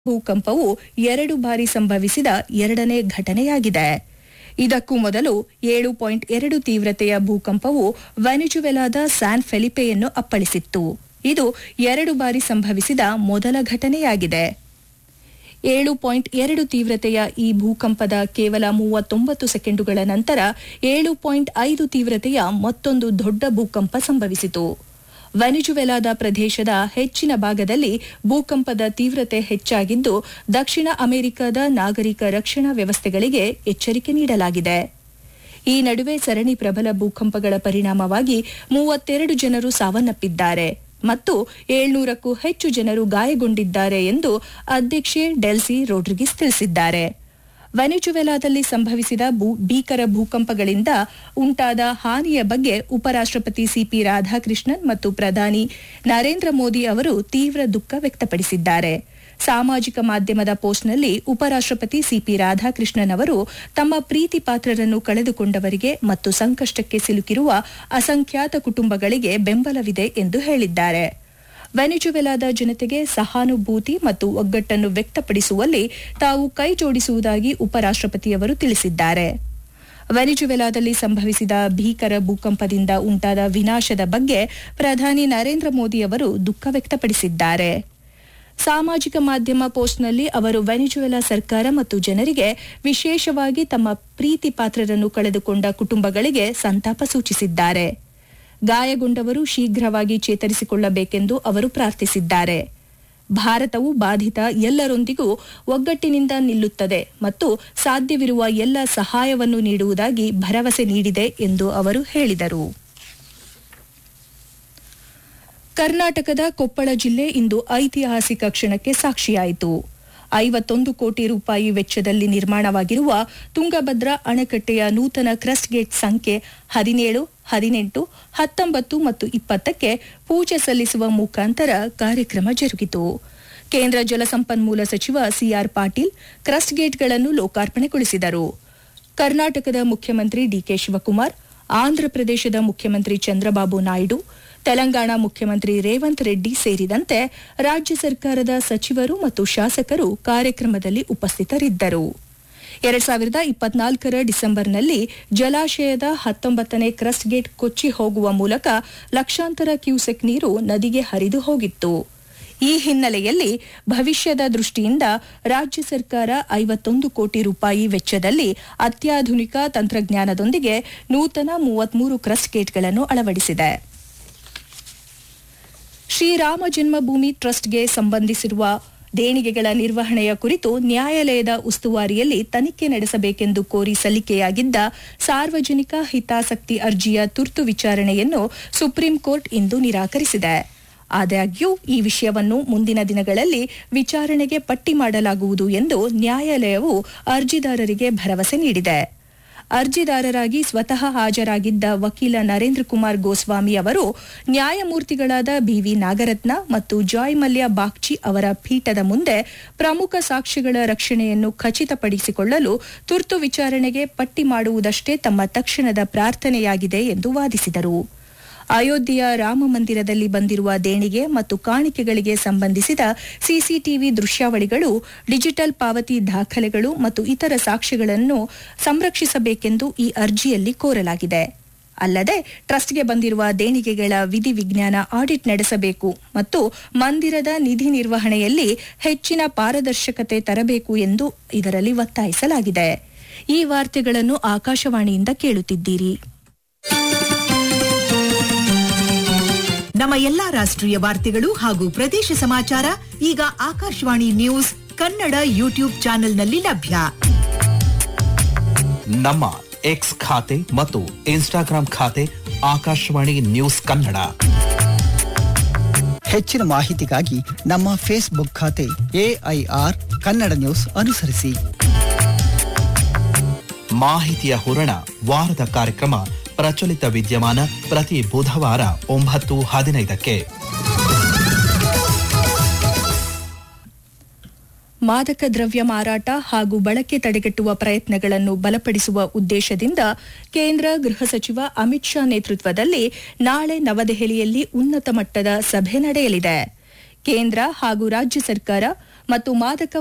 ಭೂಕಂಪವು ಎರಡು ಬಾರಿ ಸಂಭವಿಸಿದ ಎರಡನೇ ಘಟನೆಯಾಗಿದೆ ಇದಕ್ಕೂ ಮೊದಲು ಏಳು ಪಾಯಿಂಟ್ ಎರಡು ತೀವ್ರತೆಯ ಭೂಕಂಪವು ವೆನಿಜುವೆಲಾದ ಸ್ಯಾನ್ ಫೆಲಿಪೆಯನ್ನು ಅಪ್ಪಳಿಸಿತ್ತು ಇದು ಎರಡು ಬಾರಿ ಸಂಭವಿಸಿದ ಮೊದಲ ಘಟನೆಯಾಗಿದೆ ಏಳು ಪಾಯಿಂಟ್ ಎರಡು ತೀವ್ರತೆಯ ಈ ಭೂಕಂಪದ ಕೇವಲ ಮೂವತ್ತೊಂಬತ್ತು ಸೆಕೆಂಡುಗಳ ನಂತರ ಏಳು ಪಾಯಿಂಟ್ ಐದು ತೀವ್ರತೆಯ ಮತ್ತೊಂದು ದೊಡ್ಡ ಭೂಕಂಪ ಸಂಭವಿಸಿತು ವೆನಿಜುವೆಲಾದ ಪ್ರದೇಶದ ಹೆಚ್ಚಿನ ಭಾಗದಲ್ಲಿ ಭೂಕಂಪದ ತೀವ್ರತೆ ಹೆಚ್ಚಾಗಿದ್ದು ದಕ್ಷಿಣ ಅಮೆರಿಕದ ನಾಗರಿಕ ರಕ್ಷಣಾ ವ್ಯವಸ್ಥೆಗಳಿಗೆ ಎಚ್ಚರಿಕೆ ನೀಡಲಾಗಿದೆ ಈ ನಡುವೆ ಸರಣಿ ಪ್ರಬಲ ಭೂಕಂಪಗಳ ಪರಿಣಾಮವಾಗಿ ಮೂವತ್ತೆರಡು ಜನರು ಸಾವನ್ನಪ್ಪಿದ್ದಾರೆ ಮತ್ತು ಏಳ್ನೂರಕ್ಕೂ ಹೆಚ್ಚು ಜನರು ಗಾಯಗೊಂಡಿದ್ದಾರೆ ಎಂದು ಅಧ್ಯಕ್ಷೆ ಡೆಲ್ಸಿ ರೋಡ್ರಿಗಿಸ್ ತಿಳಿಸಿದ್ದಾರೆ ವೆನಿಜುವೆಲಾದಲ್ಲಿ ಸಂಭವಿಸಿದ ಭೂ- ಭೀಕರ ಭೂಕಂಪಗಳಿಂದ ಉಂಟಾದ ಹಾನಿಯ ಬಗ್ಗೆ ಉಪರಾಷ್ಟ್ರಪತಿ ಸಿಪಿ ರಾಧಾಕೃಷ್ಣನ್ ಮತ್ತು ಪ್ರಧಾನಿ ನರೇಂದ್ರ ಮೋದಿ ಅವರು ತೀವ್ರ ದುಃಖ ವ್ಯಕ್ತಪಡಿಸಿದ್ದಾರೆ ಸಾಮಾಜಿಕ ಮಾಧ್ಯಮದ ಪೋಸ್ಟ್ನಲ್ಲಿ ಉಪರಾಷ್ಟ್ರಪತಿ ಸಿಪಿ ರಾಧಾಕೃಷ್ಣನ್ ಅವರು ತಮ್ಮ ಪ್ರೀತಿ ಪಾತ್ರರನ್ನು ಕಳೆದುಕೊಂಡವರಿಗೆ ಮತ್ತು ಸಂಕಷ್ಟಕ್ಕೆ ಸಿಲುಕಿರುವ ಅಸಂಖ್ಯಾತ ಕುಟುಂಬಗಳಿಗೆ ಬೆಂಬಲವಿದೆ ಎಂದು ಹೇಳಿದ್ದಾರೆ ವೆನಿಜುವೆಲಾದ ಜನತೆಗೆ ಸಹಾನುಭೂತಿ ಮತ್ತು ಒಗ್ಗಟ್ಟನ್ನು ವ್ಯಕ್ತಪಡಿಸುವಲ್ಲಿ ತಾವು ಕೈಜೋಡಿಸುವುದಾಗಿ ಉಪರಾಷ್ಟ್ರಪತಿಯವರು ತಿಳಿಸಿದ್ದಾರೆ ವೆನಿಜುವೆಲಾದಲ್ಲಿ ಸಂಭವಿಸಿದ ಭೀಕರ ಭೂಕಂಪದಿಂದ ಉಂಟಾದ ವಿನಾಶದ ಬಗ್ಗೆ ಪ್ರಧಾನಿ ನರೇಂದ್ರ ಮೋದಿ ಅವರು ದುಃಖ ವ್ಯಕ್ತಪಡಿಸಿದ್ದಾರೆ ಸಾಮಾಜಿಕ ಮಾಧ್ಯಮ ಪೋಸ್ಟ್ನಲ್ಲಿ ಅವರು ವೆನಿಜುವೆಲಾ ಸರ್ಕಾರ ಮತ್ತು ಜನರಿಗೆ ವಿಶೇಷವಾಗಿ ತಮ್ಮ ಪ್ರೀತಿ ಪಾತ್ರರನ್ನು ಕಳೆದುಕೊಂಡ ಕುಟುಂಬಗಳಿಗೆ ಸಂತಾಪ ಸೂಚಿಸಿದ್ದಾರೆ ಗಾಯಗೊಂಡವರು ಶೀಘ್ರವಾಗಿ ಚೇತರಿಸಿಕೊಳ್ಳಬೇಕೆಂದು ಅವರು ಪ್ರಾರ್ಥಿಸಿದ್ದಾರೆ ಭಾರತವು ಬಾಧಿತ ಎಲ್ಲರೊಂದಿಗೂ ಒಗ್ಗಟ್ಟಿನಿಂದ ನಿಲ್ಲುತ್ತದೆ ಮತ್ತು ಸಾಧ್ಯವಿರುವ ಎಲ್ಲ ಸಹಾಯವನ್ನು ನೀಡುವುದಾಗಿ ಭರವಸೆ ನೀಡಿದೆ ಎಂದು ಅವರು ಹೇಳಿದರು ಕರ್ನಾಟಕದ ಕೊಪ್ಪಳ ಜಿಲ್ಲೆ ಇಂದು ಐತಿಹಾಸಿಕ ಕ್ಷಣಕ್ಕೆ ಸಾಕ್ಷಿಯಾಯಿತು ಐವತ್ತೊಂದು ಕೋಟಿ ರೂಪಾಯಿ ವೆಚ್ಚದಲ್ಲಿ ನಿರ್ಮಾಣವಾಗಿರುವ ತುಂಗಭದ್ರಾ ಅಣೆಕಟ್ಟೆಯ ನೂತನ ಕ್ರಸ್ಟ್ ಗೇಟ್ ಸಂಖ್ಯೆ ಹದಿನೇಳು ಹದಿನೆಂಟು ಹತ್ತೊಂಬತ್ತು ಮತ್ತು ಇಪ್ಪತ್ತಕ್ಕೆ ಪೂಜೆ ಸಲ್ಲಿಸುವ ಮುಖಾಂತರ ಕಾರ್ಯಕ್ರಮ ಜರುಗಿತು ಕೇಂದ್ರ ಜಲಸಂಪನ್ಮೂಲ ಸಚಿವ ಸಿಆರ್ ಪಾಟೀಲ್ ಕ್ರಸ್ಟ್ ಗೇಟ್ಗಳನ್ನು ಲೋಕಾರ್ಪಣೆಗೊಳಿಸಿದರು ಕರ್ನಾಟಕದ ಮುಖ್ಯಮಂತ್ರಿ ಡಿಕೆ ಶಿವಕುಮಾರ್ ಆಂಧ್ರಪ್ರದೇಶದ ಮುಖ್ಯಮಂತ್ರಿ ಚಂದ್ರಬಾಬು ನಾಯ್ಡು ತೆಲಂಗಾಣ ಮುಖ್ಯಮಂತ್ರಿ ರೇವಂತ್ ರೆಡ್ಡಿ ಸೇರಿದಂತೆ ರಾಜ್ಯ ಸರ್ಕಾರದ ಸಚಿವರು ಮತ್ತು ಶಾಸಕರು ಕಾರ್ಯಕ್ರಮದಲ್ಲಿ ಉಪಸ್ಥಿತರಿದ್ದರು ಎರಡ್ ಸಾವಿರದ ಇಪ್ಪತ್ನಾಲ್ಕರ ಡಿಸೆಂಬರ್ನಲ್ಲಿ ಜಲಾಶಯದ ಹತ್ತೊಂಬತ್ತನೇ ಕ್ರಸ್ಟ್ ಗೇಟ್ ಕೊಚ್ಚಿ ಹೋಗುವ ಮೂಲಕ ಲಕ್ಷಾಂತರ ಕ್ಯೂಸೆಕ್ ನೀರು ನದಿಗೆ ಹರಿದು ಹೋಗಿತ್ತು ಈ ಹಿನ್ನೆಲೆಯಲ್ಲಿ ಭವಿಷ್ಯದ ದೃಷ್ಟಿಯಿಂದ ರಾಜ್ಯ ಸರ್ಕಾರ ಐವತ್ತೊಂದು ಕೋಟಿ ರೂಪಾಯಿ ವೆಚ್ಚದಲ್ಲಿ ಅತ್ಯಾಧುನಿಕ ತಂತ್ರಜ್ಞಾನದೊಂದಿಗೆ ನೂತನ ಮೂವತ್ಮೂರು ಕ್ರಸ್ಟ್ ಗೇಟ್ಗಳನ್ನು ಅಳವಡಿಸಿದೆ ಶ್ರೀರಾಮ ಜನ್ಮಭೂಮಿ ಟ್ರಸ್ಟ್ಗೆ ಸಂಬಂಧಿಸಿರುವ ದೇಣಿಗೆಗಳ ನಿರ್ವಹಣೆಯ ಕುರಿತು ನ್ಯಾಯಾಲಯದ ಉಸ್ತುವಾರಿಯಲ್ಲಿ ತನಿಖೆ ನಡೆಸಬೇಕೆಂದು ಕೋರಿ ಸಲ್ಲಿಕೆಯಾಗಿದ್ದ ಸಾರ್ವಜನಿಕ ಹಿತಾಸಕ್ತಿ ಅರ್ಜಿಯ ತುರ್ತು ವಿಚಾರಣೆಯನ್ನು ಸುಪ್ರೀಂ ಕೋರ್ಟ್ ಇಂದು ನಿರಾಕರಿಸಿದೆ ಆದಾಗ್ಯೂ ಈ ವಿಷಯವನ್ನು ಮುಂದಿನ ದಿನಗಳಲ್ಲಿ ವಿಚಾರಣೆಗೆ ಪಟ್ಟಿ ಮಾಡಲಾಗುವುದು ಎಂದು ನ್ಯಾಯಾಲಯವು ಅರ್ಜಿದಾರರಿಗೆ ಭರವಸೆ ನೀಡಿದೆ ಅರ್ಜಿದಾರರಾಗಿ ಸ್ವತಃ ಹಾಜರಾಗಿದ್ದ ವಕೀಲ ನರೇಂದ್ರ ಕುಮಾರ್ ಗೋಸ್ವಾಮಿ ಅವರು ನ್ಯಾಯಮೂರ್ತಿಗಳಾದ ಬಿವಿ ನಾಗರತ್ನ ಮತ್ತು ಜಾಯ್ ಮಲ್ಯ ಬಾಗ್ಚಿ ಅವರ ಪೀಠದ ಮುಂದೆ ಪ್ರಮುಖ ಸಾಕ್ಷ್ಯಗಳ ರಕ್ಷಣೆಯನ್ನು ಖಚಿತಪಡಿಸಿಕೊಳ್ಳಲು ತುರ್ತು ವಿಚಾರಣೆಗೆ ಪಟ್ಟಿ ಮಾಡುವುದಷ್ಟೇ ತಮ್ಮ ತಕ್ಷಣದ ಪ್ರಾರ್ಥನೆಯಾಗಿದೆ ಎಂದು ವಾದಿಸಿದರು ಅಯೋಧ್ಯೆಯ ರಾಮ ಮಂದಿರದಲ್ಲಿ ಬಂದಿರುವ ದೇಣಿಗೆ ಮತ್ತು ಕಾಣಿಕೆಗಳಿಗೆ ಸಂಬಂಧಿಸಿದ ಸಿಸಿಟಿವಿ ದೃಶ್ಯಾವಳಿಗಳು ಡಿಜಿಟಲ್ ಪಾವತಿ ದಾಖಲೆಗಳು ಮತ್ತು ಇತರ ಸಾಕ್ಷ್ಯಗಳನ್ನು ಸಂರಕ್ಷಿಸಬೇಕೆಂದು ಈ ಅರ್ಜಿಯಲ್ಲಿ ಕೋರಲಾಗಿದೆ ಅಲ್ಲದೆ ಟ್ರಸ್ಟ್ಗೆ ಬಂದಿರುವ ದೇಣಿಗೆಗಳ ವಿಧಿವಿಜ್ಞಾನ ಆಡಿಟ್ ನಡೆಸಬೇಕು ಮತ್ತು ಮಂದಿರದ ನಿಧಿ ನಿರ್ವಹಣೆಯಲ್ಲಿ ಹೆಚ್ಚಿನ ಪಾರದರ್ಶಕತೆ ತರಬೇಕು ಎಂದು ಇದರಲ್ಲಿ ಒತ್ತಾಯಿಸಲಾಗಿದೆ ಈ ವಾರ್ತೆಗಳನ್ನು ಆಕಾಶವಾಣಿಯಿಂದ ಕೇಳುತ್ತಿದ್ದೀರಿ ನಮ್ಮ ಎಲ್ಲಾ ರಾಷ್ಟ್ರೀಯ ವಾರ್ತೆಗಳು ಹಾಗೂ ಪ್ರದೇಶ ಸಮಾಚಾರ ಈಗ ಆಕಾಶವಾಣಿ ನ್ಯೂಸ್ ಕನ್ನಡ ಯೂಟ್ಯೂಬ್ ಚಾನೆಲ್ನಲ್ಲಿ ಲಭ್ಯ ನಮ್ಮ ಎಕ್ಸ್ ಖಾತೆ ಮತ್ತು ಇನ್ಸ್ಟಾಗ್ರಾಂ ಖಾತೆ ಆಕಾಶವಾಣಿ ನ್ಯೂಸ್ ಕನ್ನಡ ಹೆಚ್ಚಿನ ಮಾಹಿತಿಗಾಗಿ ನಮ್ಮ ಫೇಸ್ಬುಕ್ ಖಾತೆ ಎಐಆರ್ ಕನ್ನಡ ನ್ಯೂಸ್ ಅನುಸರಿಸಿ ಮಾಹಿತಿಯ ಹೂರಣ ವಾರದ ಕಾರ್ಯಕ್ರಮ ಪ್ರಚಲಿತ ವಿದ್ಯಮಾನ ಪ್ರತಿ ಬುಧವಾರ ಒಂಬತ್ತು ಹದಿನೈದಕ್ಕೆ ಮಾದಕ ದ್ರವ್ಯ ಮಾರಾಟ ಹಾಗೂ ಬಳಕೆ ತಡೆಗಟ್ಟುವ ಪ್ರಯತ್ನಗಳನ್ನು ಬಲಪಡಿಸುವ ಉದ್ದೇಶದಿಂದ ಕೇಂದ್ರ ಗೃಹ ಸಚಿವ ಅಮಿತ್ ಶಾ ನೇತೃತ್ವದಲ್ಲಿ ನಾಳೆ ನವದೆಹಲಿಯಲ್ಲಿ ಉನ್ನತ ಮಟ್ಟದ ಸಭೆ ನಡೆಯಲಿದೆ ಕೇಂದ್ರ ಹಾಗೂ ರಾಜ್ಯ ಸರ್ಕಾರ ಮತ್ತು ಮಾದಕ